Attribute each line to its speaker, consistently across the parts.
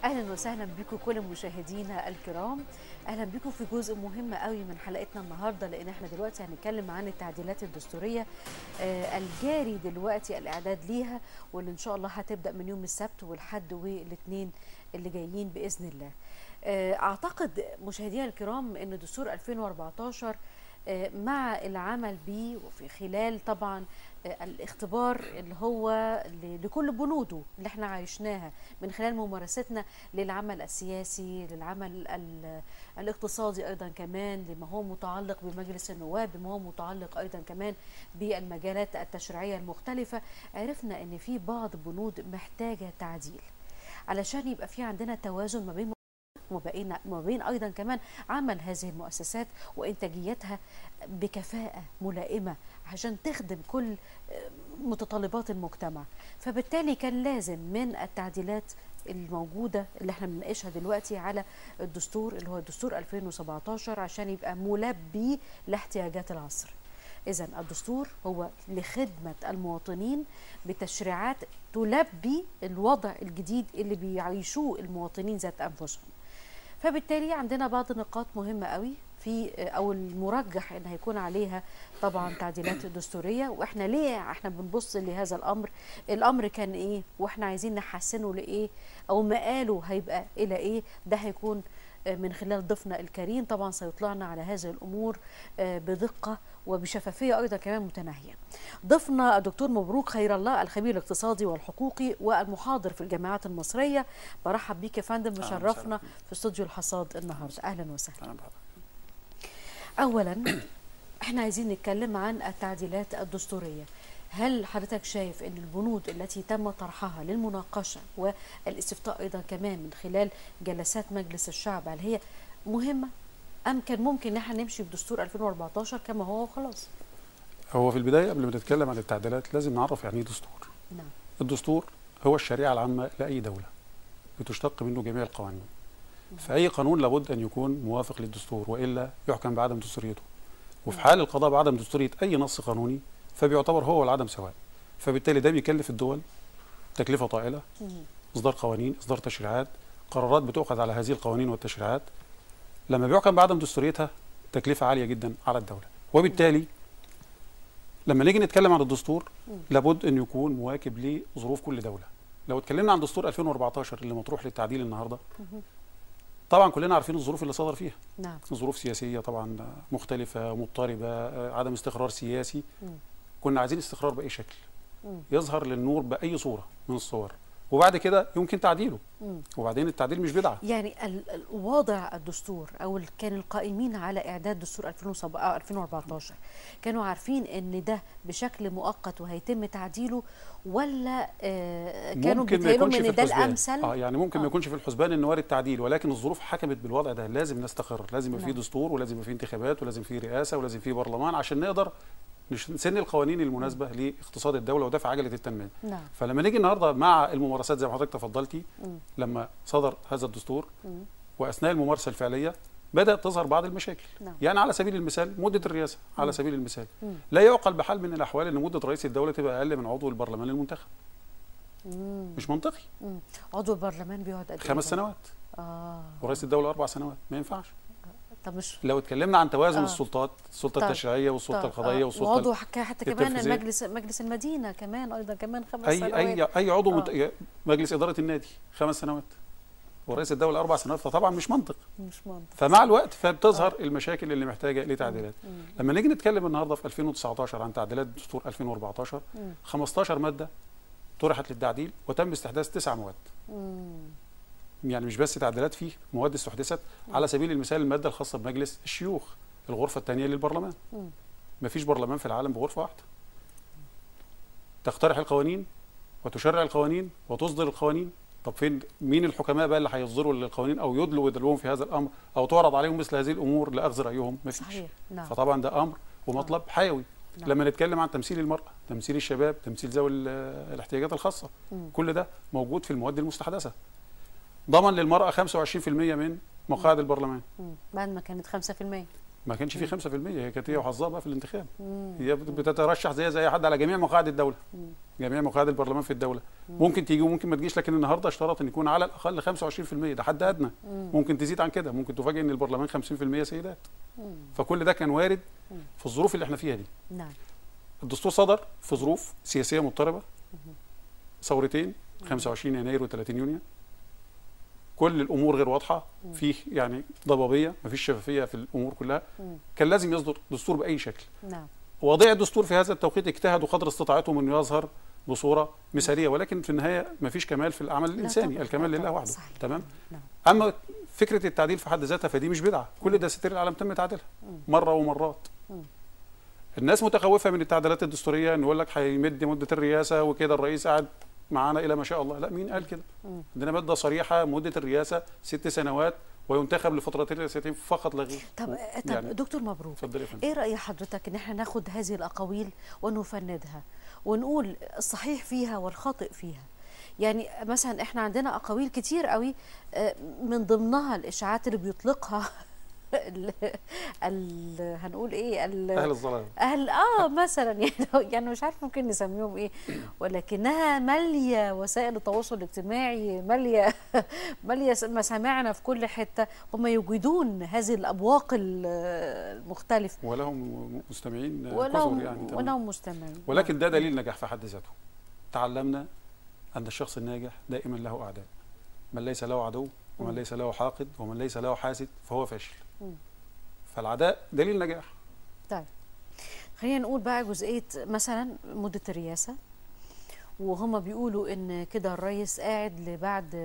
Speaker 1: اهلا وسهلا بكم كل مشاهدينا الكرام اهلا بكم في جزء مهم قوي من حلقتنا النهارده لان احنا دلوقتي هنتكلم عن التعديلات الدستوريه آه الجاري دلوقتي الاعداد ليها واللي ان شاء الله هتبدا من يوم السبت والحد والاثنين اللي جايين باذن الله آه اعتقد مشاهدينا الكرام ان دستور 2014 آه مع العمل به وفي خلال طبعا الاختبار اللي هو لكل بنوده اللي احنا عايشناها من خلال ممارستنا للعمل السياسي للعمل الاقتصادي ايضا كمان لما هو متعلق بمجلس النواب بما هو متعلق ايضا كمان بالمجالات التشريعيه المختلفه عرفنا ان في بعض بنود محتاجه تعديل علشان يبقى في عندنا توازن ما بين وما ما بين ايضا كمان عمل هذه المؤسسات وانتاجيتها بكفاءه ملائمه عشان تخدم كل متطلبات المجتمع فبالتالي كان لازم من التعديلات الموجوده اللي احنا بنناقشها دلوقتي على الدستور اللي هو الدستور 2017 عشان يبقى ملبي لاحتياجات العصر اذا الدستور هو لخدمه المواطنين بتشريعات تلبي الوضع الجديد اللي بيعيشوه المواطنين ذات انفسهم فبالتالي عندنا بعض النقاط مهمه قوي في او المرجح ان هيكون عليها طبعا تعديلات دستوريه واحنا ليه احنا بنبص لهذا الامر الامر كان ايه واحنا عايزين نحسنه لايه او مقاله هيبقى الى ايه ده هيكون من خلال ضيفنا الكريم طبعا سيطلعنا على هذه الامور بدقه وبشفافيه ايضا كمان متناهيه. ضيفنا الدكتور مبروك خير الله الخبير الاقتصادي والحقوقي والمحاضر في الجامعات المصريه برحب بيك يا فندم مشرفنا في استوديو الحصاد النهارده اهلا وسهلا. اولا احنا عايزين نتكلم عن التعديلات الدستوريه. هل حضرتك شايف ان البنود التي تم طرحها للمناقشه والاستفتاء ايضا كمان من خلال جلسات مجلس الشعب هل هي مهمه ام كان ممكن ان احنا نمشي بدستور 2014 كما هو وخلاص؟
Speaker 2: هو في البدايه قبل ما نتكلم عن التعديلات لازم نعرف يعني ايه دستور.
Speaker 1: نعم.
Speaker 2: الدستور هو الشريعه العامه لاي دوله. بتشتق منه جميع القوانين. فاي قانون لابد ان يكون موافق للدستور والا يحكم بعدم دستوريته. وفي حال القضاء بعدم دستوريه اي نص قانوني فبيعتبر هو والعدم سواء فبالتالي ده بيكلف الدول تكلفة طائلة إصدار قوانين إصدار تشريعات قرارات بتؤخذ على هذه القوانين والتشريعات لما بيحكم بعدم دستوريتها تكلفة عالية جدا على الدولة وبالتالي لما نيجي نتكلم عن الدستور لابد أن يكون مواكب لظروف كل دولة لو اتكلمنا عن دستور 2014 اللي مطروح للتعديل النهارده طبعا كلنا عارفين الظروف اللي صدر فيها
Speaker 1: نعم
Speaker 2: ظروف سياسيه طبعا مختلفه مضطربه عدم استقرار سياسي
Speaker 1: م.
Speaker 2: كنا عايزين استقرار باي شكل
Speaker 1: مم.
Speaker 2: يظهر للنور باي صوره من الصور وبعد كده يمكن تعديله
Speaker 1: مم.
Speaker 2: وبعدين التعديل مش بدعه
Speaker 1: يعني ال- ال- وضع الدستور او ال- كان القائمين على اعداد دستور 2007 آه، 2014 كانوا عارفين ان ده بشكل مؤقت وهيتم تعديله ولا آه كانوا
Speaker 2: ممكن ما
Speaker 1: بيتهيألهم
Speaker 2: يكونش في
Speaker 1: ان ده
Speaker 2: الحسبان
Speaker 1: الامثل
Speaker 2: اه يعني ممكن
Speaker 1: آه.
Speaker 2: ما يكونش في الحسبان ان وارد تعديل ولكن الظروف حكمت بالوضع ده لازم نستقر لازم يبقى في
Speaker 1: نعم.
Speaker 2: دستور ولازم يبقى في انتخابات ولازم في رئاسه ولازم في برلمان عشان نقدر نش- نسن القوانين المناسبه لاقتصاد الدوله ودفع عجله التنميه
Speaker 1: نعم
Speaker 2: فلما نيجي النهارده مع الممارسات زي ما حضرتك تفضلتي
Speaker 1: مم.
Speaker 2: لما صدر هذا الدستور
Speaker 1: مم.
Speaker 2: واثناء الممارسه الفعليه بدات تظهر بعض المشاكل
Speaker 1: نعم.
Speaker 2: يعني على سبيل المثال مده الرئاسه على
Speaker 1: مم.
Speaker 2: سبيل المثال
Speaker 1: مم.
Speaker 2: لا يعقل بحال من الاحوال ان مده رئيس الدوله تبقى اقل من عضو البرلمان المنتخب
Speaker 1: مم.
Speaker 2: مش منطقي
Speaker 1: مم. عضو البرلمان بيقعد قد ايه
Speaker 2: خمس
Speaker 1: ده؟
Speaker 2: سنوات
Speaker 1: اه
Speaker 2: ورئيس الدوله اربع سنوات ما ينفعش
Speaker 1: طب مش
Speaker 2: لو اتكلمنا عن توازن
Speaker 1: آه.
Speaker 2: السلطات السلطه
Speaker 1: طيب.
Speaker 2: التشريعيه والسلطه
Speaker 1: طب،
Speaker 2: القضائيه
Speaker 1: آه.
Speaker 2: والسلطه
Speaker 1: وعضو حتى حتى كمان
Speaker 2: التنفيذية.
Speaker 1: مجلس مجلس المدينه كمان ايضا كمان خمس
Speaker 2: اي
Speaker 1: سنوات
Speaker 2: اي اي عضو
Speaker 1: آه.
Speaker 2: مت... مجلس اداره النادي خمس سنوات ورئيس الدوله اربع سنوات فطبعا مش منطق
Speaker 1: مش منطق
Speaker 2: فمع الوقت فبتظهر المشاكل اللي محتاجه لتعديلات
Speaker 1: مم.
Speaker 2: لما نيجي نتكلم النهارده في 2019 عن تعديلات دستور 2014
Speaker 1: مم.
Speaker 2: 15 ماده طرحت للتعديل وتم استحداث تسع مواد
Speaker 1: مم.
Speaker 2: يعني مش بس تعديلات فيه مواد استحدثت على سبيل المثال الماده الخاصه بمجلس الشيوخ الغرفه الثانيه للبرلمان
Speaker 1: مم.
Speaker 2: ما فيش برلمان في العالم بغرفه واحده تقترح القوانين وتشرع القوانين وتصدر القوانين طب فين مين الحكماء بقى اللي هيصدروا القوانين او يدلوا يدلوهم في هذا الامر او تعرض عليهم مثل هذه الامور لاخذ رايهم ما فيش
Speaker 1: صحيح نعم
Speaker 2: فطبعا ده امر ومطلب حيوي
Speaker 1: نعم.
Speaker 2: لما نتكلم عن تمثيل المراه تمثيل الشباب تمثيل ذوي ال- الاحتياجات الخاصه
Speaker 1: مم.
Speaker 2: كل ده موجود في المواد المستحدثه ضمن للمراه 25% من مقاعد البرلمان
Speaker 1: مم. بعد ما كانت 5%
Speaker 2: ما كانش في 5% هي كانت هي وحظها بقى في الانتخاب
Speaker 1: مم.
Speaker 2: هي بت- بتترشح زي زي حد على جميع مقاعد الدوله
Speaker 1: مم.
Speaker 2: جميع مقاعد البرلمان في الدوله ممكن تيجي وممكن ما تجيش لكن النهارده اشترط ان يكون على الاقل 25% ده حد ادنى
Speaker 1: مم.
Speaker 2: ممكن تزيد عن كده ممكن تفاجئ ان البرلمان 50% سيدات
Speaker 1: مم.
Speaker 2: فكل ده كان وارد
Speaker 1: مم.
Speaker 2: في الظروف اللي احنا فيها دي
Speaker 1: نعم
Speaker 2: الدستور صدر في ظروف سياسيه مضطربه ثورتين 25 يناير و30 يونيو كل الامور غير واضحه فيه يعني ضبابيه مفيش شفافيه في الامور كلها
Speaker 1: مم.
Speaker 2: كان لازم يصدر دستور باي شكل
Speaker 1: نعم
Speaker 2: وضيع الدستور في هذا التوقيت اجتهدوا قدر استطاعتهم انه يظهر بصوره مثاليه ولكن في النهايه مفيش كمال في العمل
Speaker 1: لا
Speaker 2: الانساني
Speaker 1: طبعاً،
Speaker 2: الكمال
Speaker 1: لا
Speaker 2: لله
Speaker 1: طبعاً،
Speaker 2: وحده
Speaker 1: صحيح.
Speaker 2: تمام
Speaker 1: نعم
Speaker 2: اما فكره التعديل في حد ذاتها فدي مش بدعه كل دساتير العالم تم تعديلها مره ومرات
Speaker 1: مم.
Speaker 2: الناس متخوفه من التعديلات الدستوريه ان يقول لك هيمد مده الرئاسه وكده الرئيس قاعد معانا الى ما شاء الله لا مين قال كده
Speaker 1: مم.
Speaker 2: عندنا ماده صريحه مده الرئاسه ست سنوات وينتخب لفترتين رئاسيتين فقط لا غير
Speaker 1: طب
Speaker 2: و-
Speaker 1: طب
Speaker 2: يعني
Speaker 1: دكتور مبروك
Speaker 2: اتفضل يا فندم
Speaker 1: ايه راي حضرتك ان احنا ناخد هذه الاقاويل ونفندها ونقول الصحيح فيها والخاطئ فيها يعني مثلا احنا عندنا اقاويل كتير قوي آه، من ضمنها الاشاعات اللي بيطلقها ال ال هنقول ايه ال
Speaker 2: اهل الظلام
Speaker 1: اهل اه مثلا يعني يعني مش عارف ممكن نسميهم ايه ولكنها ماليه وسائل التواصل الاجتماعي ماليه ماليه مسامعنا في كل حته هم يجيدون هذه الابواق ال- المختلفه
Speaker 2: ولهم مستمعين كثر
Speaker 1: ولهم
Speaker 2: يعني تمام.
Speaker 1: ولهم مستمعين
Speaker 2: ولكن ده دليل نجاح في حد ذاته تعلمنا أن الشخص الناجح دائما له أعداء من ليس له عدو ومن
Speaker 1: مم.
Speaker 2: ليس له حاقد ومن ليس له حاسد فهو فاشل
Speaker 1: مم.
Speaker 2: فالعداء دليل نجاح
Speaker 1: طيب خلينا نقول بقى جزئيه مثلا مده الرئاسه وهم بيقولوا ان كده الرئيس قاعد لبعد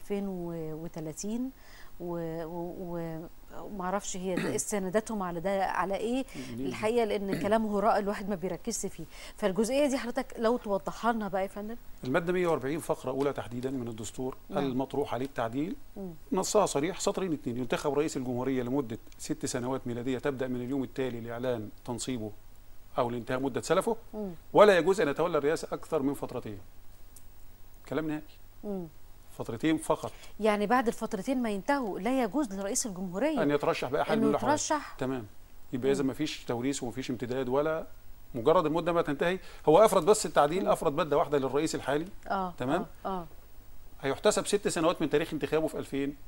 Speaker 1: 2030 و- و- و- ومعرفش هي استنداتهم على ده على ايه الحقيقه لان كلامه هراء الواحد ما بيركزش فيه فالجزئيه دي حضرتك لو توضحها لنا بقى يا فندم
Speaker 2: المادة 140 فقرة أولى تحديدا من الدستور
Speaker 1: نعم.
Speaker 2: المطروح عليه التعديل
Speaker 1: مم.
Speaker 2: نصها صريح سطرين اثنين ينتخب رئيس الجمهورية لمدة ست سنوات ميلادية تبدأ من اليوم التالي لإعلان تنصيبه أو لانتهاء مدة سلفه
Speaker 1: مم.
Speaker 2: ولا يجوز أن يتولى الرئاسة أكثر من فترتين كلام نهائي
Speaker 1: مم.
Speaker 2: فترتين فقط
Speaker 1: يعني بعد الفترتين ما ينتهوا لا يجوز لرئيس الجمهوريه
Speaker 2: أن يترشح بأحد من
Speaker 1: انه
Speaker 2: الأحوال
Speaker 1: يترشح
Speaker 2: تمام يبقى اذا ما فيش توريث وما فيش امتداد ولا مجرد المده ما تنتهي هو افرض بس التعديل افرض ماده واحده للرئيس الحالي
Speaker 1: اه
Speaker 2: تمام.
Speaker 1: اه, آه.
Speaker 2: هيحتسب ست سنوات من تاريخ انتخابه في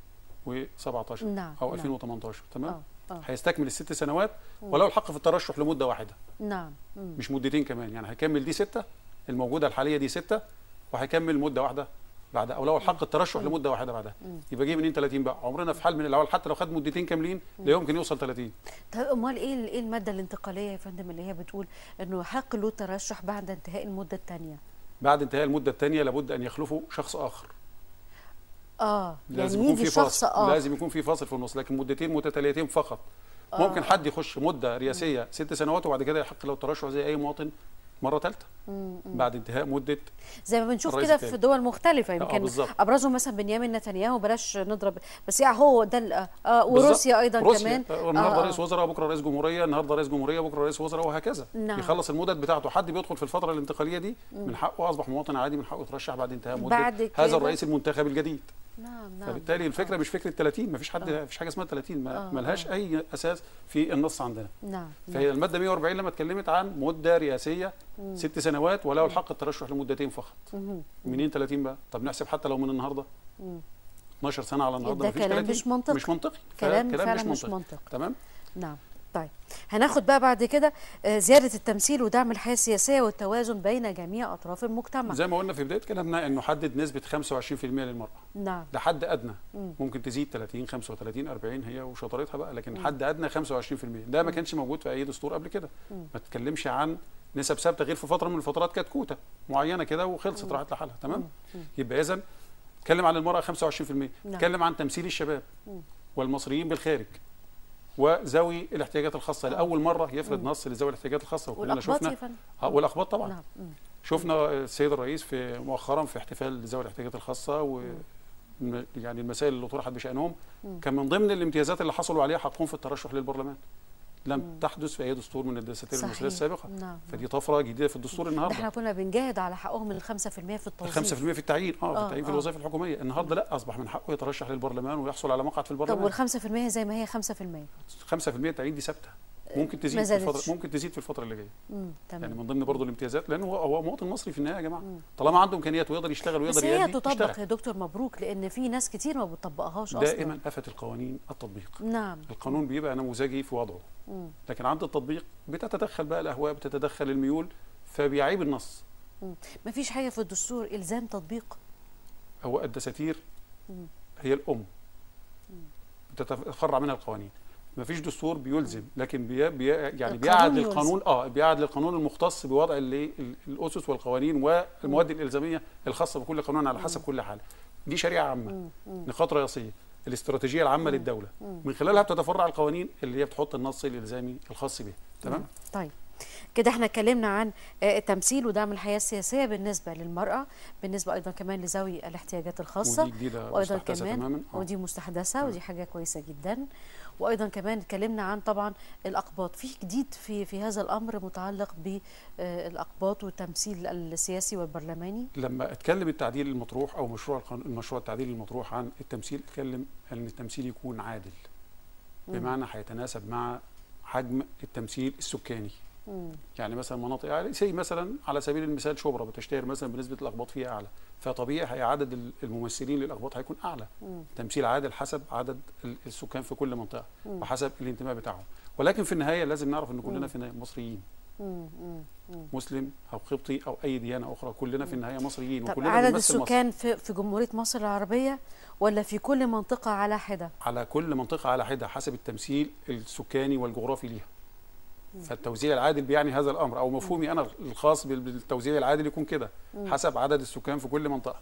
Speaker 2: 2017
Speaker 1: نعم
Speaker 2: او
Speaker 1: نعم.
Speaker 2: 2018 تمام
Speaker 1: اه اه
Speaker 2: هيستكمل الست سنوات وله الحق في الترشح لمده واحده
Speaker 1: نعم مم.
Speaker 2: مش مدتين كمان يعني هيكمل دي سته الموجوده الحاليه دي سته وهيكمل مده واحده بعدها او له الحق الترشح لمده واحده بعدها
Speaker 1: مم.
Speaker 2: يبقى جه منين 30 بقى عمرنا في حال من الاول حتى لو خد مدتين كاملين لا يمكن يوصل 30
Speaker 1: طيب امال ايه ايه الماده الانتقاليه يا فندم اللي هي بتقول انه يحق له الترشح بعد انتهاء المده الثانيه
Speaker 2: بعد انتهاء المده الثانيه لابد ان يخلفه شخص اخر
Speaker 1: اه
Speaker 2: لازم
Speaker 1: يعني
Speaker 2: يكون
Speaker 1: يجي
Speaker 2: في
Speaker 1: شخص
Speaker 2: فاصل
Speaker 1: اه
Speaker 2: لازم يكون في فاصل في النص لكن مدتين متتاليتين فقط
Speaker 1: آه.
Speaker 2: ممكن حد يخش مده رئاسيه ست سنوات وبعد كده يحق له الترشح زي اي مواطن مره ثالثه
Speaker 1: مم، مم.
Speaker 2: بعد انتهاء مده
Speaker 1: زي ما بنشوف
Speaker 2: الرئيس
Speaker 1: كده
Speaker 2: التاني.
Speaker 1: في دول مختلفه
Speaker 2: آه،
Speaker 1: يمكن
Speaker 2: بالظبط.
Speaker 1: ابرزهم مثلا بنيامين نتنياهو بلاش نضرب بس يعني هو ده ال- آه آه وروسيا ايضا
Speaker 2: روسيا.
Speaker 1: كمان
Speaker 2: آه، النهارده
Speaker 1: آه،
Speaker 2: رئيس
Speaker 1: آه.
Speaker 2: وزراء بكره رئيس جمهوريه النهارده رئيس جمهوريه بكره رئيس وزراء وهكذا
Speaker 1: نعم.
Speaker 2: يخلص المدد بتاعته حد بيدخل في الفتره الانتقاليه دي من حقه اصبح مواطن عادي من حقه يترشح بعد انتهاء مده
Speaker 1: بعد كده-
Speaker 2: هذا الرئيس المنتخب الجديد
Speaker 1: نعم نعم
Speaker 2: فبالتالي الفكره مش فكره 30 ما فيش حد ما فيش حاجه اسمها 30 ما
Speaker 1: آه،
Speaker 2: ملهاش اي اساس في النص عندنا
Speaker 1: نعم نعم
Speaker 2: فهي الماده 140 لما اتكلمت عن مده رئاسيه ست سنوات وله الحق الترشح لمدتين فقط
Speaker 1: مهم.
Speaker 2: منين 30 بقى طب نحسب حتى لو من النهارده
Speaker 1: مم.
Speaker 2: 12 سنه على النهارده
Speaker 1: ده
Speaker 2: مفيش
Speaker 1: كلام
Speaker 2: 30
Speaker 1: مش منطقي.
Speaker 2: مش منطقي
Speaker 1: كلام
Speaker 2: فكلام
Speaker 1: فعلا مش منطقي
Speaker 2: تمام
Speaker 1: نعم طيب هناخد بقى بعد كده آه، زياده التمثيل ودعم الحياه السياسيه والتوازن بين جميع اطراف المجتمع
Speaker 2: زي ما قلنا في بدايه كلامنا انه حدد نسبه 25% للمراه
Speaker 1: نعم
Speaker 2: ده حد ادنى
Speaker 1: مم.
Speaker 2: ممكن تزيد 30 35 40 هي وشطارتها بقى لكن حد ادنى 25% ده ما كانش موجود في اي دستور قبل كده ما تتكلمش عن نسب ثابته غير في فتره من الفترات كانت كوتا معينه كده وخلصت راحت لحالها تمام يبقى اذا اتكلم عن المراه 25% اتكلم عن تمثيل الشباب والمصريين بالخارج وذوي الاحتياجات الخاصه لاول مره يفرض نص لذوي الاحتياجات الخاصه وكلنا
Speaker 1: والاقباط
Speaker 2: شفنا
Speaker 1: يا فندم
Speaker 2: آه، والاقباط طبعا
Speaker 1: نعم مم.
Speaker 2: شفنا السيد الرئيس في مؤخرا في احتفال ذوي الاحتياجات الخاصه و الم- يعني المسائل اللي طرحت بشانهم كان من ضمن الامتيازات اللي حصلوا عليها حقهم في الترشح للبرلمان لم
Speaker 1: مم.
Speaker 2: تحدث في اي دستور من الدساتير
Speaker 1: صحيح.
Speaker 2: المصريه السابقه
Speaker 1: نعم
Speaker 2: فدي طفره جديده في الدستور
Speaker 1: ده
Speaker 2: النهارده
Speaker 1: احنا كنا بنجاهد على حقهم ال 5% في التوظيف
Speaker 2: 5% في التعيين اه في
Speaker 1: آه،
Speaker 2: التعيين في
Speaker 1: آه.
Speaker 2: الوظائف الحكوميه النهارده لا اصبح من حقه يترشح للبرلمان ويحصل على مقعد في
Speaker 1: طب
Speaker 2: البرلمان
Speaker 1: وال 5% زي ما هي 5%
Speaker 2: 5% التعيين دي ثابته ممكن
Speaker 1: ما
Speaker 2: تزيد في
Speaker 1: زادتش.
Speaker 2: الفتره ممكن تزيد في الفتره اللي جايه
Speaker 1: امم
Speaker 2: يعني
Speaker 1: تمام
Speaker 2: من ضمن برضه الامتيازات لان هو هو مواطن مصري في النهايه يا جماعه
Speaker 1: مم.
Speaker 2: طالما عنده امكانيات ويقدر يشتغل
Speaker 1: بس
Speaker 2: ويقدر
Speaker 1: هي
Speaker 2: يأدي
Speaker 1: تطبق
Speaker 2: يشتغل
Speaker 1: يا دكتور مبروك لان في ناس كتير ما بتطبقهاش اصلا
Speaker 2: دائما افه القوانين التطبيق
Speaker 1: نعم
Speaker 2: القانون بيبقى نموذجي في وضعه
Speaker 1: مم.
Speaker 2: لكن عند التطبيق بتتدخل بقى الاهواء بتتدخل الميول فبيعيب النص
Speaker 1: ما فيش حاجه في الدستور الزام تطبيق
Speaker 2: هو الدساتير
Speaker 1: مم.
Speaker 2: هي الام بتتفرع منها القوانين ما فيش دستور بيلزم لكن بي بي يعني
Speaker 1: القانون
Speaker 2: بيعد
Speaker 1: يلزم.
Speaker 2: للقانون اه بيعد للقانون المختص بوضع اللي ال- الاسس والقوانين والمواد الالزاميه الخاصه بكل قانون على حسب كل حاله دي شريعه عامه
Speaker 1: مم. مم.
Speaker 2: نقاط رئيسيه الاستراتيجيه العامه للدوله
Speaker 1: مم.
Speaker 2: من خلالها بتتفرع القوانين اللي هي بتحط النص الالزامي الخاص بها تمام
Speaker 1: طيب كده احنا اتكلمنا عن آه، التمثيل ودعم الحياه السياسيه بالنسبه للمراه بالنسبه ايضا كمان لذوي الاحتياجات الخاصه
Speaker 2: ودي جديده
Speaker 1: وايضا
Speaker 2: مستحدثه
Speaker 1: كمان
Speaker 2: تماما آه.
Speaker 1: ودي مستحدثه
Speaker 2: تمام.
Speaker 1: ودي حاجه كويسه جدا وايضا كمان اتكلمنا عن طبعا الاقباط في جديد في في هذا الامر متعلق بالاقباط والتمثيل السياسي والبرلماني
Speaker 2: لما اتكلم التعديل المطروح او مشروع القانون المشروع التعديل المطروح عن التمثيل اتكلم ان التمثيل يكون عادل بمعنى هيتناسب مع حجم التمثيل السكاني
Speaker 1: مم.
Speaker 2: يعني مثلا مناطق يعني زي مثلا على سبيل المثال شبرا بتشتهر مثلا بنسبه الاقباط فيها اعلى فطبيعي هي عدد ال- الممثلين للاقباط هيكون اعلى
Speaker 1: مم.
Speaker 2: تمثيل عادل حسب عدد ال- السكان في كل منطقه
Speaker 1: مم.
Speaker 2: وحسب الانتماء بتاعهم ولكن في النهايه لازم نعرف ان
Speaker 1: مم.
Speaker 2: كلنا في النهايه مصريين
Speaker 1: مم. مم. مم.
Speaker 2: مسلم او قبطي او اي ديانه اخرى كلنا في النهايه مصريين
Speaker 1: طب
Speaker 2: وكلنا
Speaker 1: عدد
Speaker 2: بنمثل مصر
Speaker 1: السكان في في جمهوريه مصر العربيه ولا في كل منطقه على حده
Speaker 2: على كل منطقة على حدة حسب التمثيل السكاني والجغرافي ليها فالتوزيع العادل بيعني هذا الأمر أو مفهومي أنا الخاص بال- بالتوزيع العادل يكون كده حسب عدد السكان في كل منطقة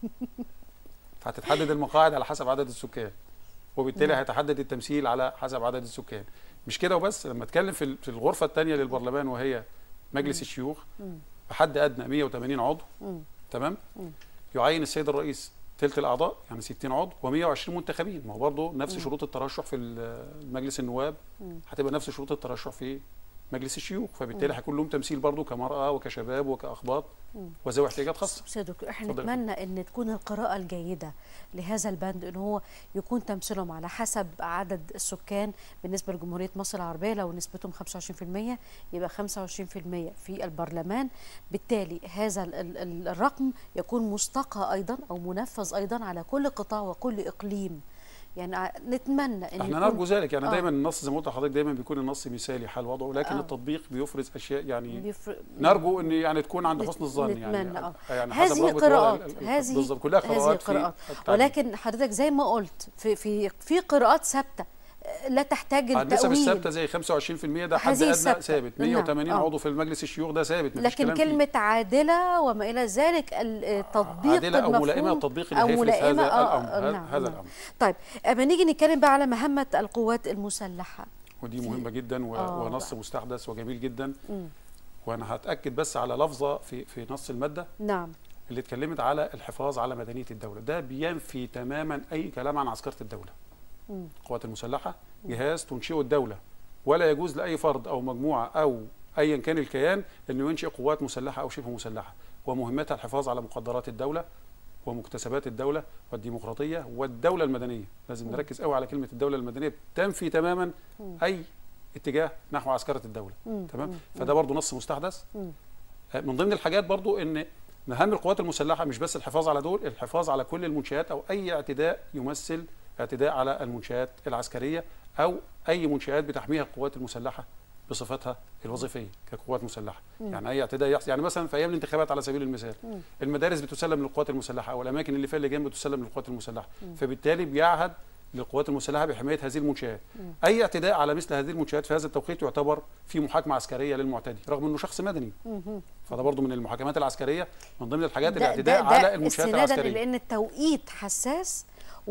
Speaker 2: فهتتحدد المقاعد على حسب عدد السكان وبالتالي هيتحدد التمثيل على حسب عدد السكان مش كده وبس لما اتكلم في ال- في الغرفة الثانية للبرلمان وهي مجلس الشيوخ
Speaker 1: مم.
Speaker 2: بحد أدنى 180 عضو
Speaker 1: مم.
Speaker 2: تمام
Speaker 1: مم.
Speaker 2: يعين السيد الرئيس ثلث الاعضاء يعني 60 عضو و120 منتخبين ما هو برضه نفس
Speaker 1: مم.
Speaker 2: شروط الترشح في ال- مجلس النواب
Speaker 1: مم.
Speaker 2: هتبقى نفس شروط الترشح في مجلس الشيوخ
Speaker 1: مم.
Speaker 2: فبالتالي هيكون لهم تمثيل برضه كمراه وكشباب وكاخباط
Speaker 1: مم.
Speaker 2: وذوي احتياجات خاصه
Speaker 1: بص يا دكتور احنا
Speaker 2: اتفضل.
Speaker 1: نتمنى ان تكون القراءه الجيده لهذا البند ان هو يكون تمثيلهم على حسب عدد السكان بالنسبه لجمهوريه مصر العربيه لو نسبتهم 25% يبقى 25% في البرلمان بالتالي هذا ال- ال- ال- الرقم يكون مستقى ايضا او منفذ ايضا على كل قطاع وكل اقليم يعني ع- نتمنى ان
Speaker 2: احنا
Speaker 1: يكون
Speaker 2: نرجو ذلك يعني
Speaker 1: آه.
Speaker 2: دايما النص زي ما قلت لحضرتك دايما بيكون النص مثالي حال وضعه لكن
Speaker 1: آه.
Speaker 2: التطبيق بيفرز اشياء يعني
Speaker 1: بيفرق
Speaker 2: نرجو ان يعني تكون عند
Speaker 1: نت-
Speaker 2: حسن الظن يعني
Speaker 1: نتمنى، آه.
Speaker 2: يعني حسب
Speaker 1: هذه
Speaker 2: رغبة الوضع
Speaker 1: قراءات
Speaker 2: ال- ال-
Speaker 1: هذه
Speaker 2: بالظبط كلها
Speaker 1: هذه
Speaker 2: قراءات في
Speaker 1: قراءات
Speaker 2: التعليم.
Speaker 1: ولكن حضرتك زي ما قلت في في في قراءات ثابته لا تحتاج
Speaker 2: النسب
Speaker 1: التأويل
Speaker 2: الثابته زي 25% ده حد
Speaker 1: هذه
Speaker 2: ادنى
Speaker 1: ثابتة.
Speaker 2: ثابت
Speaker 1: نعم.
Speaker 2: 180
Speaker 1: آه.
Speaker 2: عضو في المجلس الشيوخ ده ثابت مفيش
Speaker 1: لكن
Speaker 2: كلام فيه.
Speaker 1: كلمة عادلة وما إلى ذلك ال- التطبيق
Speaker 2: عادله او
Speaker 1: المفهوم
Speaker 2: ملائمه التطبيق اللي
Speaker 1: أو
Speaker 2: هيفرز
Speaker 1: ملائمة
Speaker 2: هذا
Speaker 1: آه،
Speaker 2: الامر
Speaker 1: آه،
Speaker 2: هذا-
Speaker 1: نعم،
Speaker 2: هذا
Speaker 1: نعم.
Speaker 2: الامر
Speaker 1: طيب أما نيجي نتكلم بقى على مهمة القوات المسلحة
Speaker 2: ودي مهمه جدا و...
Speaker 1: آه
Speaker 2: ونص
Speaker 1: بقى.
Speaker 2: مستحدث وجميل جدا
Speaker 1: مم.
Speaker 2: وانا هتاكد بس على لفظه في في نص الماده
Speaker 1: نعم
Speaker 2: اللي اتكلمت على الحفاظ على مدنيه الدوله ده بينفي تماما اي كلام عن عسكره الدوله
Speaker 1: مم.
Speaker 2: القوات المسلحه جهاز تنشئه الدوله ولا يجوز لاي فرد او مجموعه او ايا كان الكيان انه ينشئ قوات مسلحه او شبه مسلحه ومهمتها الحفاظ على مقدرات الدوله ومكتسبات الدوله والديمقراطيه والدوله المدنيه لازم
Speaker 1: مم.
Speaker 2: نركز قوي على كلمه الدوله المدنيه تنفي تماما
Speaker 1: مم.
Speaker 2: اي اتجاه نحو عسكره الدوله
Speaker 1: مم.
Speaker 2: تمام
Speaker 1: مم.
Speaker 2: فده برضو نص مستحدث
Speaker 1: مم.
Speaker 2: آه، من ضمن الحاجات برضو ان مهام القوات المسلحه مش بس الحفاظ على دول الحفاظ على كل المنشآت او اي اعتداء يمثل اعتداء على المنشآت العسكريه او اي منشآت بتحميها القوات المسلحه بصفتها الوظيفيه كقوات مسلحه
Speaker 1: مم.
Speaker 2: يعني اي اعتداء يحصل يعني مثلا في ايام الانتخابات على سبيل المثال
Speaker 1: مم.
Speaker 2: المدارس بتسلم للقوات المسلحه او الاماكن اللي فيها لجان بتسلم للقوات المسلحه
Speaker 1: مم.
Speaker 2: فبالتالي بيعهد للقوات المسلحه بحمايه هذه المنشآت
Speaker 1: مم.
Speaker 2: اي اعتداء على مثل هذه المنشآت في هذا التوقيت يعتبر في محاكمه عسكريه للمعتدي رغم انه شخص مدني
Speaker 1: مم.
Speaker 2: فده برضو من المحاكمات العسكريه من ضمن الحاجات
Speaker 1: ده-
Speaker 2: الاعتداء
Speaker 1: ده-
Speaker 2: على
Speaker 1: ده
Speaker 2: المنشآت
Speaker 1: استنادا
Speaker 2: العسكريه
Speaker 1: لأن التوقيت حساس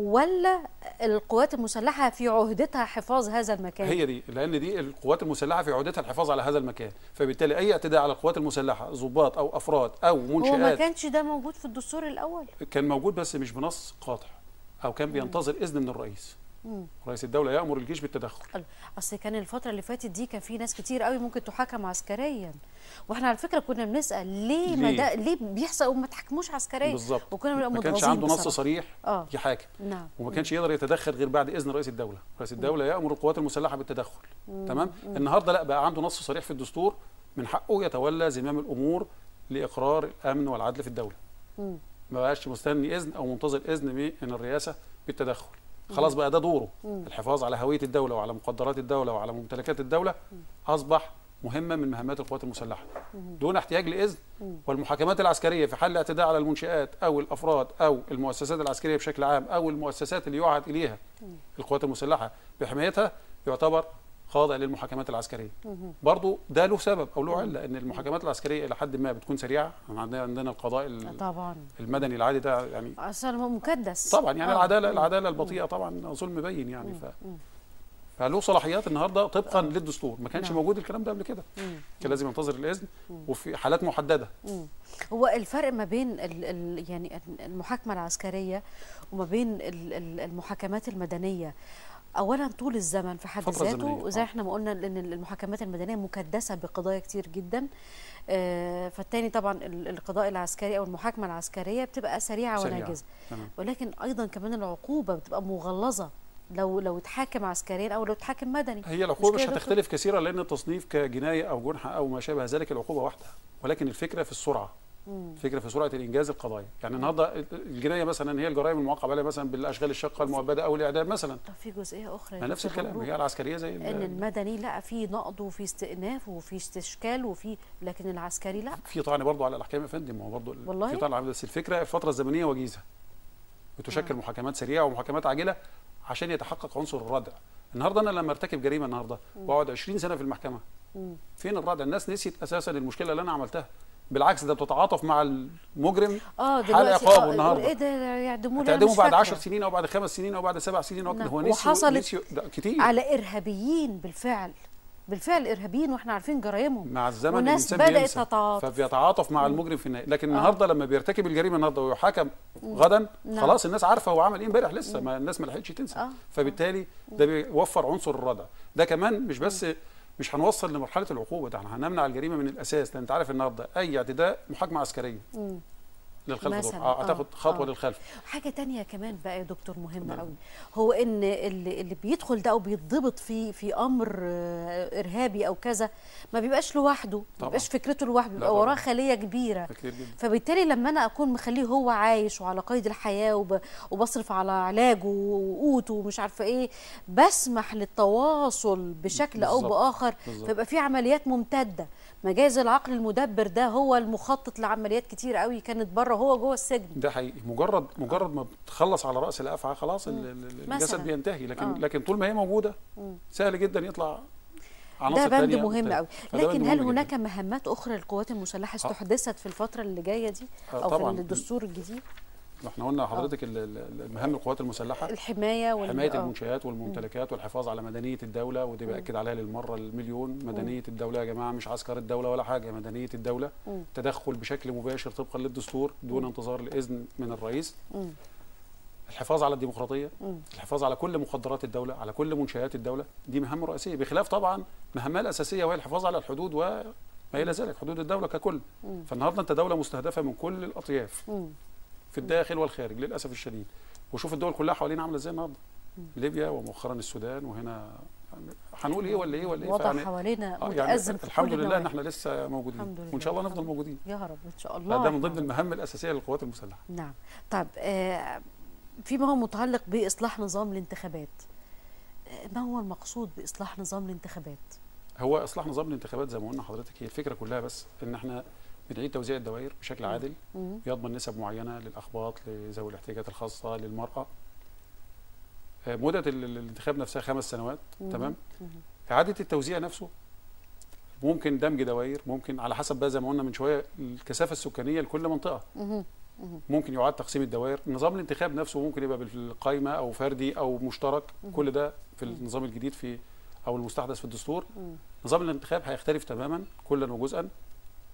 Speaker 1: ولا القوات المسلحة في عهدتها حفاظ هذا المكان
Speaker 2: هي دي لان دي القوات المسلحه في عهدتها الحفاظ على هذا المكان فبالتالي اي اعتداء على القوات المسلحه ضباط او افراد او
Speaker 1: هو ما
Speaker 2: منشآت
Speaker 1: كانش ده موجود في الدستور الأول
Speaker 2: كان موجود بس مش بنص قاطع او كان بينتظر اذن من الرئيس
Speaker 1: مم.
Speaker 2: رئيس الدوله يامر الجيش بالتدخل
Speaker 1: اصل كان الفتره اللي فاتت دي كان في ناس كتير قوي ممكن تحاكم عسكريا واحنا على فكره كنا بنسال ليه ما
Speaker 2: ليه؟
Speaker 1: ده ليه بيحصل وما تحكموش عسكريا
Speaker 2: بالظبط
Speaker 1: وكنا بنبقى
Speaker 2: ما كانش
Speaker 1: متغاظين
Speaker 2: عنده نص
Speaker 1: بصراحة.
Speaker 2: صريح
Speaker 1: اه
Speaker 2: يحاكم
Speaker 1: نعم
Speaker 2: وما كانش يقدر يتدخل غير بعد اذن رئيس الدوله رئيس الدوله يامر القوات المسلحه بالتدخل تمام النهارده لا بقى عنده نص صريح في الدستور من حقه يتولى زمام الامور لاقرار الامن والعدل في الدوله
Speaker 1: مم.
Speaker 2: ما بقاش مستني اذن او منتظر اذن من الرئاسه بالتدخل خلاص بقى ده دوره الحفاظ على هويه الدوله وعلى مقدرات الدوله وعلى ممتلكات الدوله اصبح مهمه من مهمات القوات المسلحه دون احتياج لاذن والمحاكمات العسكريه في حل اعتداء على المنشات او الافراد او المؤسسات العسكريه بشكل عام او المؤسسات اللي يعهد اليها القوات المسلحه بحمايتها يعتبر خاضع للمحاكمات العسكريه برضو ده له سبب او له عله ان المحاكمات العسكريه الى حد ما بتكون سريعه عندنا عندنا القضاء ال-
Speaker 1: طبعا
Speaker 2: المدني العادي ده يعني
Speaker 1: اصل هو مكدس
Speaker 2: طبعا يعني
Speaker 1: آه.
Speaker 2: العداله العداله البطيئه طبعا ظلم بين يعني ف فله صلاحيات النهارده طبقا للدستور ما كانش
Speaker 1: نعم.
Speaker 2: موجود الكلام ده قبل كده كان لازم ينتظر الاذن وفي حالات محدده
Speaker 1: هو الفرق ما بين ال ال يعني المحاكمه العسكريه وما بين ال ال المحاكمات المدنيه اولا طول الزمن في حد
Speaker 2: فترة
Speaker 1: ذاته
Speaker 2: زمنية،
Speaker 1: وزي
Speaker 2: آه.
Speaker 1: احنا ما قلنا ان المحاكمات المدنيه مكدسه بقضايا كتير جدا آه، فالتاني طبعا ال- القضاء العسكري او المحاكمه العسكريه بتبقى سريعه
Speaker 2: سريعة.
Speaker 1: وناجزه
Speaker 2: تمام
Speaker 1: ولكن ايضا كمان العقوبه بتبقى مغلظه لو لو اتحاكم عسكريا او لو اتحاكم مدني
Speaker 2: هي العقوبه
Speaker 1: مش
Speaker 2: مش
Speaker 1: كده يا
Speaker 2: هتختلف كثيرا لان التصنيف كجنايه او جنحه او ما شابه ذلك العقوبه واحده ولكن الفكره في السرعه الفكره في سرعه الانجاز القضايا يعني النهارده الجنايه مثلا هي الجرائم المعاقب عليها مثلا بالاشغال الشاقه المؤبده او الاعدام مثلا
Speaker 1: طب في جزئيه اخرى يا
Speaker 2: ما نفس
Speaker 1: دكتور
Speaker 2: الكلام
Speaker 1: مبروك.
Speaker 2: هي العسكريه زي ال-
Speaker 1: ان المدني لا في نقض وفي استئناف وفي استشكال وفي لكن العسكري لا
Speaker 2: في طعن برضه على الاحكام يا فندم ما هو برضه ال-
Speaker 1: والله؟
Speaker 2: في طعن على- بس الفكره الفتره الزمنيه وجيزه بتشكل محاكمات سريعه ومحاكمات عاجله عشان يتحقق عنصر الردع النهارده انا لما ارتكب جريمه النهارده واقعد 20 سنه في المحكمه
Speaker 1: مم.
Speaker 2: فين الردع الناس نسيت اساسا المشكله اللي انا عملتها بالعكس ده بتتعاطف مع المجرم
Speaker 1: اه
Speaker 2: حال
Speaker 1: دلوقتي
Speaker 2: عقابه
Speaker 1: آه
Speaker 2: النهارده.
Speaker 1: ايه ده يعدموه لي؟ أنا
Speaker 2: هتعدمه
Speaker 1: مش
Speaker 2: بعد
Speaker 1: فاكرة.
Speaker 2: 10 سنين او بعد خمس سنين او بعد سبع سنين او
Speaker 1: نعم.
Speaker 2: هو نسي
Speaker 1: وحصلت
Speaker 2: نسي ده كتير
Speaker 1: على ارهابيين بالفعل بالفعل ارهابيين واحنا عارفين جرايمهم
Speaker 2: مع الزمن
Speaker 1: وناس
Speaker 2: الانسان
Speaker 1: بدات
Speaker 2: بينسى
Speaker 1: تتعاطف
Speaker 2: فبيتعاطف مع المجرم في النهايه لكن النهارده لما بيرتكب الجريمه النهارده ويحاكم غدا
Speaker 1: نعم.
Speaker 2: خلاص الناس عارفه هو عمل ايه امبارح لسه ما الناس ما لحقتش تنسى
Speaker 1: آه.
Speaker 2: فبالتالي ده بيوفر عنصر الردع ده كمان مش بس مش هنوصل لمرحله العقوبه ده احنا هنمنع الجريمه من الاساس لان انت عارف النهارده اي اعتداء محاكمه عسكريه
Speaker 1: مم.
Speaker 2: للخلف
Speaker 1: مثلاً،
Speaker 2: دور. اه
Speaker 1: آه،
Speaker 2: هتاخد خطوه
Speaker 1: آه.
Speaker 2: للخلف
Speaker 1: حاجه تانية كمان بقى يا دكتور مهمه
Speaker 2: نعم.
Speaker 1: قوي هو ان اللي, اللي بيدخل ده او بيتضبط في في امر آه، ارهابي او كذا ما بيبقاش لوحده ما
Speaker 2: طبعاً.
Speaker 1: بيبقاش فكرته لوحده
Speaker 2: لا
Speaker 1: بيبقى
Speaker 2: طبعاً.
Speaker 1: وراه خليه كبيره
Speaker 2: ده كتير جدا
Speaker 1: فبالتالي لما انا اكون مخليه هو عايش وعلى قيد الحياه وب... وبصرف على علاجه وقوته ومش عارفه ايه بسمح للتواصل بشكل او
Speaker 2: بالظبط.
Speaker 1: باخر
Speaker 2: بالظبط.
Speaker 1: فيبقى في عمليات ممتده مجاز العقل المدبر ده هو المخطط لعمليات كتير قوي كانت بره هو جوه السجن
Speaker 2: ده حقيقي مجرد مجرد ما بتخلص على راس الافعى خلاص ال- ال-
Speaker 1: مثلاً.
Speaker 2: الجسد بينتهي لكن
Speaker 1: آه.
Speaker 2: لكن طول ما هي موجوده سهل جدا يطلع عناصر
Speaker 1: ده بند
Speaker 2: تانية
Speaker 1: مهم
Speaker 2: مختلفة.
Speaker 1: قوي
Speaker 2: فده بند
Speaker 1: لكن
Speaker 2: مهم
Speaker 1: هل
Speaker 2: جداً.
Speaker 1: هناك مهمات اخرى للقوات المسلحه استحدثت في الفتره اللي جايه دي
Speaker 2: آه،
Speaker 1: او
Speaker 2: طبعاً.
Speaker 1: في الدستور الجديد
Speaker 2: احنا قلنا لحضرتك ال- ال- المهام القوات المسلحه
Speaker 1: الحمايه وال...
Speaker 2: حمايه
Speaker 1: آه.
Speaker 2: المنشآت والممتلكات والحفاظ على مدنيه الدوله ودي باكد عليها للمره المليون مدنيه الدوله يا جماعه مش عسكر الدوله ولا حاجه مدنيه الدوله
Speaker 1: مم.
Speaker 2: تدخل بشكل مباشر طبقا للدستور دون انتظار الاذن من الرئيس
Speaker 1: مم.
Speaker 2: الحفاظ على الديمقراطيه
Speaker 1: مم.
Speaker 2: الحفاظ على كل مقدرات الدوله على كل منشآت الدوله دي مهام رئيسيه بخلاف طبعا مهامها الاساسيه وهي الحفاظ على الحدود وما الى ذلك حدود الدوله ككل
Speaker 1: مم.
Speaker 2: فالنهارده انت دوله مستهدفه من كل الاطياف
Speaker 1: مم.
Speaker 2: في الداخل والخارج للاسف الشديد وشوف الدول كلها حوالينا عامله ازاي النهارده ليبيا ومؤخرا السودان وهنا هنقول ايه ولا ايه ولا ايه
Speaker 1: وضع
Speaker 2: فيعني-
Speaker 1: حوالينا
Speaker 2: آه يعني
Speaker 1: متأزم في
Speaker 2: الحمد
Speaker 1: كل
Speaker 2: لله ان
Speaker 1: النواحي.
Speaker 2: احنا لسه موجودين
Speaker 1: الحمد لله
Speaker 2: وان شاء الله نفضل
Speaker 1: الحمد
Speaker 2: موجودين
Speaker 1: يا رب ان شاء الله
Speaker 2: فده من ضمن
Speaker 1: إحنا-
Speaker 2: المهام الاساسيه للقوات المسلحه
Speaker 1: نعم طب آه فيما هو متعلق باصلاح نظام الانتخابات آه، ما هو المقصود باصلاح نظام الانتخابات
Speaker 2: هو اصلاح نظام الانتخابات زي ما قلنا حضرتك هي الفكره كلها بس ان احنا بنعيد توزيع الدوائر بشكل عادل
Speaker 1: مم.
Speaker 2: يضمن نسب معينه للاخباط لذوي الاحتياجات الخاصه للمراه آه، مده ال- ال- الانتخاب نفسها خمس سنوات
Speaker 1: مم.
Speaker 2: تمام
Speaker 1: مم.
Speaker 2: اعاده التوزيع نفسه ممكن دمج دوائر ممكن على حسب بقى زي ما قلنا من شويه الكثافه السكانيه لكل منطقه
Speaker 1: مم. مم.
Speaker 2: ممكن يعاد تقسيم الدوائر نظام الانتخاب نفسه ممكن يبقى بالقائمه او فردي او مشترك كل ده في النظام الجديد في او المستحدث في الدستور
Speaker 1: مم.
Speaker 2: نظام الانتخاب هيختلف تماما كلا وجزءا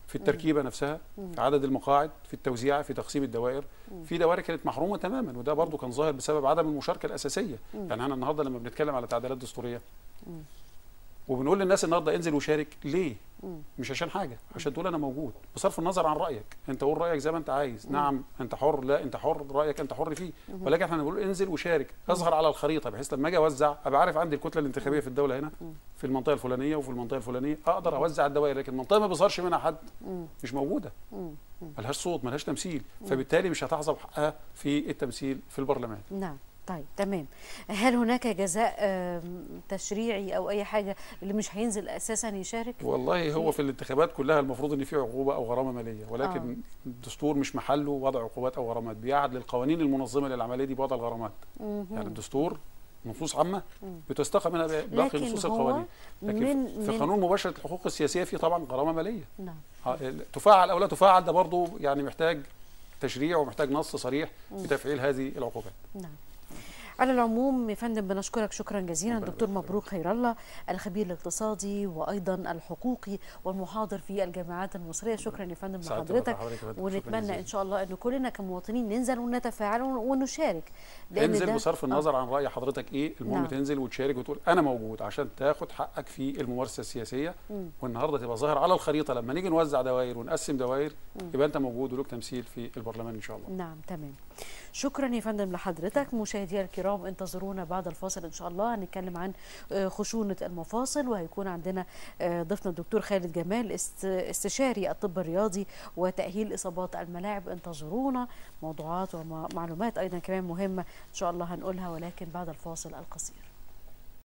Speaker 2: في التركيبه نفسها في عدد المقاعد في التوزيع في تقسيم الدوائر في دوائر كانت محرومه تماما وده برضو كان ظاهر بسبب عدم المشاركه الاساسيه يعني احنا النهارده لما بنتكلم على تعديلات دستوريه وبنقول للناس النهارده انزل وشارك ليه مش عشان حاجه عشان تقول انا موجود بصرف النظر عن رايك انت قول رايك زي ما انت عايز نعم انت حر لا انت حر رايك انت حر فيه ولكن احنا بنقول انزل وشارك اظهر على الخريطه بحيث لما اجي اوزع ابقى عارف عندي الكتله الانتخابيه في الدوله هنا في المنطقه الفلانيه وفي المنطقه الفلانيه اقدر اوزع الدوائر لكن المنطقه ما بيظهرش منها حد مش موجوده ملهاش صوت ملهاش تمثيل فبالتالي مش هتحظى بحقها في التمثيل في البرلمان
Speaker 1: نعم طيب تمام هل هناك جزاء تشريعي او اي حاجه اللي مش هينزل اساسا يشارك
Speaker 2: والله هو في الانتخابات كلها المفروض ان في عقوبه او غرامه ماليه ولكن آه. الدستور مش محله وضع عقوبات او غرامات بيعد للقوانين المنظمه للعمليه دي بوضع الغرامات مم. يعني الدستور نصوص عامه بتستقى منها باقي نصوص القوانين لكن من في من قانون مباشره الحقوق السياسيه في طبعا غرامه ماليه
Speaker 1: نعم
Speaker 2: تفعل او لا تفعل ده برضه يعني محتاج تشريع ومحتاج نص صريح في تفعيل هذه العقوبات
Speaker 1: نعم على العموم يا فندم بنشكرك شكرا جزيلا دكتور مبروك خير الله الخبير الاقتصادي وايضا الحقوقي والمحاضر في الجامعات المصريه شكرا يا فندم لحضرتك ونتمنى ان شاء الله ان كلنا كمواطنين ننزل ونتفاعل ونشارك
Speaker 2: انزل بصرف النظر آه. عن راي حضرتك ايه المهم نعم. تنزل وتشارك وتقول انا موجود عشان تاخد حقك في الممارسه السياسيه م. والنهارده تبقى ظاهر على الخريطه لما نيجي نوزع دوائر ونقسم دوائر يبقى انت موجود ولك تمثيل في البرلمان ان شاء الله
Speaker 1: نعم تمام شكرا يا فندم لحضرتك مشاهدينا الكرام انتظرونا بعد الفاصل ان شاء الله هنتكلم عن خشونه المفاصل وهيكون عندنا ضيفنا الدكتور خالد جمال استشاري الطب الرياضي وتاهيل اصابات الملاعب انتظرونا موضوعات ومعلومات ايضا كمان مهمه ان شاء الله هنقولها ولكن بعد الفاصل القصير